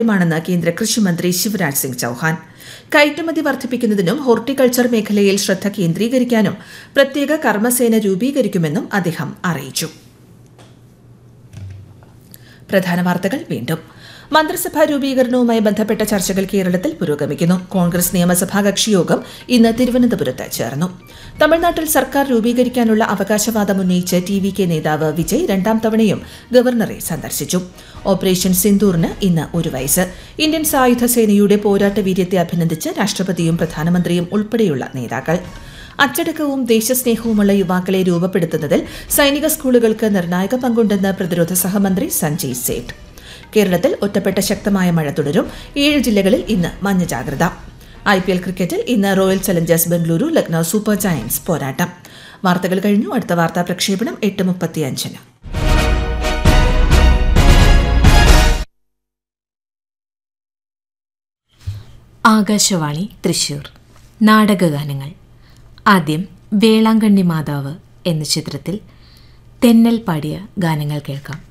മാണെന്ന് കേന്ദ്ര കൃഷിമന്ത്രി ശിവരാജ് സിംഗ് ചൌഹാൻ കയറ്റുമതി വർദ്ധിപ്പിക്കുന്നതിനും ഹോർട്ടിക്കൾച്ചർ മേഖലയിൽ ശ്രദ്ധ കേന്ദ്രീകരിക്കാനും പ്രത്യേക കർമ്മസേന രൂപീകരിക്കുമെന്നും അദ്ദേഹം അറിയിച്ചു പ്രധാന വാർത്തകൾ വീണ്ടും മന്ത്രിസഭാ രൂപീകരണവുമായി ബന്ധപ്പെട്ട ചർച്ചകൾ കേരളത്തിൽ പുരോഗമിക്കുന്നു കോൺഗ്രസ് നിയമസഭാ കക്ഷിയോഗം ഇന്ന് തിരുവനന്തപുരത്ത് ചേർന്നു തമിഴ്നാട്ടിൽ സർക്കാർ രൂപീകരിക്കാനുള്ള അവകാശവാദം ഉന്നയിച്ച് ടി വി കെ നേതാവ് വിജയ് രണ്ടാം തവണയും ഗവർണറെ സന്ദർശിച്ചു ഓപ്പറേഷൻ സിന്ദൂറിന് ഇന്ന് ഒരു വയസ്സ് ഇന്ത്യൻ സായുധ സേനയുടെ പോരാട്ട വീര്യത്തെ അഭിനന്ദിച്ച് രാഷ്ട്രപതിയും പ്രധാനമന്ത്രിയും ഉൾപ്പെടെയുള്ള നേതാക്കൾ അച്ചടക്കവും ദേശസ്നേഹവുമുള്ള യുവാക്കളെ രൂപപ്പെടുത്തുന്നതിൽ സൈനിക സ്കൂളുകൾക്ക് നിർണായക പങ്കുണ്ടെന്ന് പ്രതിരോധ സഹമന്ത്രി സഞ്ജയ് സേഠ് കേരളത്തിൽ ഒറ്റപ്പെട്ട ശക്തമായ മഴ തുടരും ഏഴ് ജില്ലകളിൽ ഇന്ന് മഞ്ഞ ജാഗ്രത ഐ പി എൽ ക്രിക്കറ്റിൽ ഇന്ന് royal challengers Bengaluru Lucknow super giants പോരാട്ടം വാർത്തകൾ കഴിഞ്ഞു അടുത്ത വാർത്താ പ്രക്ഷേപണം എട്ട് മുപ്പത്തിയഞ്ചിന് ആകാശവാണി തൃശൂർ നാടകഗാനങ്ങൾ ആദ്യം വേളാങ്കണ്ണി മാതാവ് എന്ന ചിത്രത്തിൽ തെന്നൽ പാടിയ ഗാനങ്ങൾ കേൾക്കാം